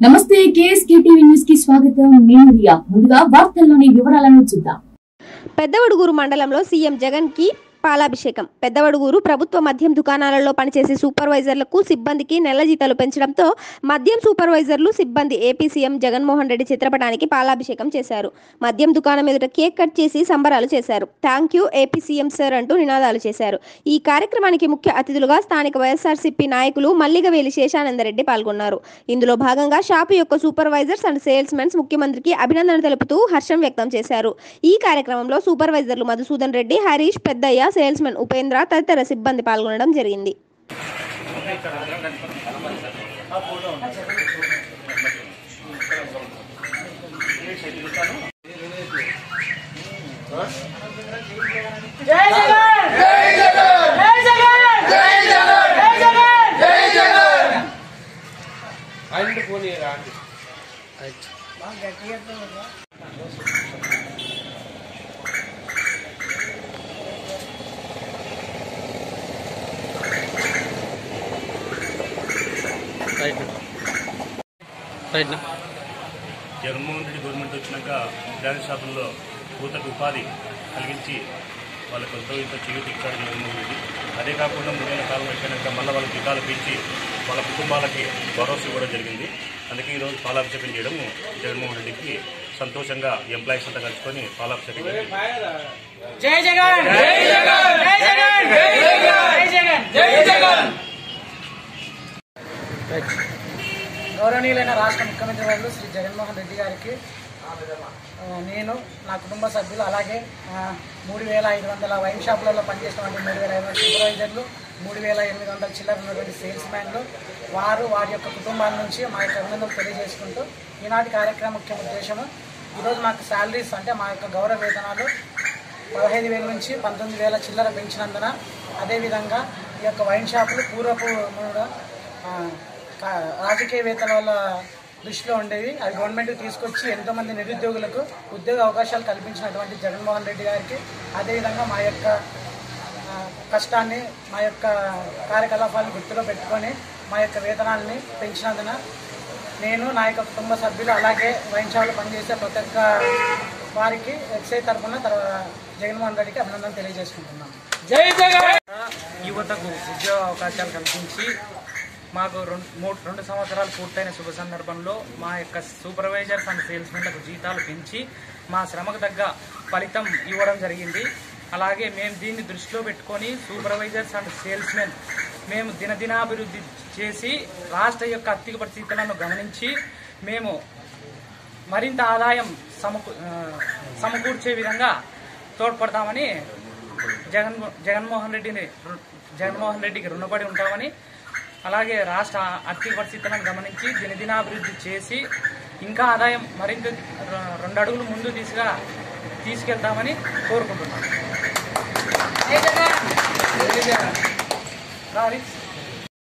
నమస్తే KSK TV news కి స్వాగతం నేను రియా ముందుగా వార్తల్లోని వివరాలను చూద్దాం పెద్దవడుగూరు మండలంలో సీఎం జగన్ కి పాలాభిషేకం పెద్దవడుగూరు ప్రభుత్వ మద్యం దుకాణాలలో పనిచేసే సూపర్వైజర్లకు సిబ్బందికి నెల జీతాలు పెంచడంతో మద్యం సూపర్వైజర్లు సిబ్బంది ఏపీ సీఎం జగన్మోహన్ రెడ్డి చిత్రపటానికి పాలాభిషేకం చేశారు మద్యం దుకాణం ఎదుట కేక్ కట్ చేసి సంబరాలు చేశారు thank you AP CM sir అంటూ నినాదాలు చేశారు ఈ కార్యక్రమానికి ముఖ్య అతిథులుగా స్థానిక వైఎస్ఆర్సీపీ నాయకులు మల్లిగవేలి శేషానందరెడ్డి పాల్గొన్నారు ఇందులో భాగంగా షాపు యొక్క సూపర్వైజర్స్ అండ్ సేల్స్ మెన్స్ ముఖ్యమంత్రికి అభినందన తెలుపుతూ హర్షం వ్యక్తం చేశారు ఈ కార్యక్రమంలో సూపర్వైజర్లు మధుసూదన్ రెడ్డి హరీష్ పెద్దయ్య సేల్స్మెన్ ఉపేంద్ర తదితర సిబ్బంది పాల్గొనడం జరిగింది జై జగన్ జై జగన్ జై జగన్ జై జగన్ జై జగన్ అండ్ పోనీ రాండి right right Jaganmohan Reddy government వచ్చినాక కిరాణా షాపుల్లో యువతకు ఉపాధి కలిగించి వాళ్ళకు ఎంతో ఇంత చేయూత ఇచ్చాడు జగన్మోహన్ రెడ్డి అదే కాకుండా మూడేళ్ల కాలం అయిపోయినాక మళ్ళీ వాళ్ళ జీతాలు పెంచి వాళ్ళ కుటుంబాలకి భరోసా ఇవ్వడం జరిగింది అందుకే ఈరోజు పాలాభిషేకం చేయడం జగన్మోహన్ రెడ్డికి సంతోషంగా ఎంప్లాయీస్ అంతా కలుసుకొని పాలాభిషేకం జరిగింది జై జగన్ జై జగన్ జై జగన్ జై జగన్ జై జగన్ గౌరవనీయులైన రాష్ట్ర ముఖ్యమంత్రి వర్యులు శ్రీ జగన్మోహన్ రెడ్డి గారికి ఆ, నేను నా కుటుంబ సభ్యులు అలాగే ఆ, మూడు వేల ఐదు వందల వైన్ షాపులలో పనిచేసినటువంటి మూడు వేల ఐదు వందల సూపర్వైజర్లు మూడు వేల ఎనిమిది వందల చిల్లర ఉన్నటువంటి సేల్స్ మ్యాన్లు వారు వారి యొక్క కుటుంబాల నుంచి మా యొక్క అభినందనలు తెలియజేసుకుంటూ ఈనాటి కార్యక్రమం ముఖ్య ఉద్దేశము ఈరోజు మాకు శాలరీస్ అంటే మా యొక్క గౌరవ వేతనాలు పదహైదు వేల నుంచి పంతొమ్మిది వేల చిల్లర పెంచినందున అదేవిధంగా ఈ యొక్క వైన్ షాపులు పూర్వపు కూడా, ఆ, కా- రాజకీయవేత్తల వల్ల దృష్టిలో ఉండేవి అది గవర్నమెంట్ తీసుకొచ్చి ఎంతోమంది నిరుద్యోగులకు ఉద్యోగ అవకాశాలు కల్పించినటువంటి జగన్మోహన్ రెడ్డి గారికి అదేవిధంగా మా యొక్క ఆ, కష్టాన్ని మా యొక్క కార్యకలాపాలను గుర్తులో పెట్టుకొని మా యొక్క వేతనాన్ని పెంచినందున నేను నా యొక్క కుటుంబ సభ్యులు అలాగే వైన్ షాప్లో పనిచేసే ప్రతి ఒక్క వారికి ఎక్సైజ్ తరఫున తర్వాత జగన్మోహన్ రెడ్డికి అభినందన తెలియజేసుకుంటున్నాను జై జగన్ యువతకు ఉద్యోగ అవకాశాలు కల్పించి మాకు రెండు మూడు రెండు సంవత్సరాలు పూర్తయిన శుభ సందర్భంలో మా యొక్క సూపర్వైజర్స్ అండ్ సేల్స్మెన్లకు జీతాలు పెంచి మా శ్రమకు తగ్గ ఫలితం ఇవ్వడం జరిగింది అలాగే మేము దీన్ని దృష్టిలో పెట్టుకొని సూపర్వైజర్స్ అండ్ సేల్స్మెన్ మేము దినదినాభివృద్ధి చేసి రాష్ట్ర యొక్క ఆర్థిక పరిస్థితులను గమనించి మేము మరింత ఆదాయం సమకూ ఆ, సమకూర్చే విధంగా తోడ్పడతామని జగన్ జగన్మోహన్ రెడ్డిని రు- జగన్మోహన్ రెడ్డికి రుణపడి ఉంటామని అలాగే రాష్ట్ర ఆర్థిక పరిస్థితులను గమనించి దినదినాభివృద్ధి చేసి ఇంకా ఆదాయం మరింత ర- రెండు అడుగులు ముందు తీసుగా తీసుకెళ్తామని కోరుకుంటున్నాను రా, హరీష్.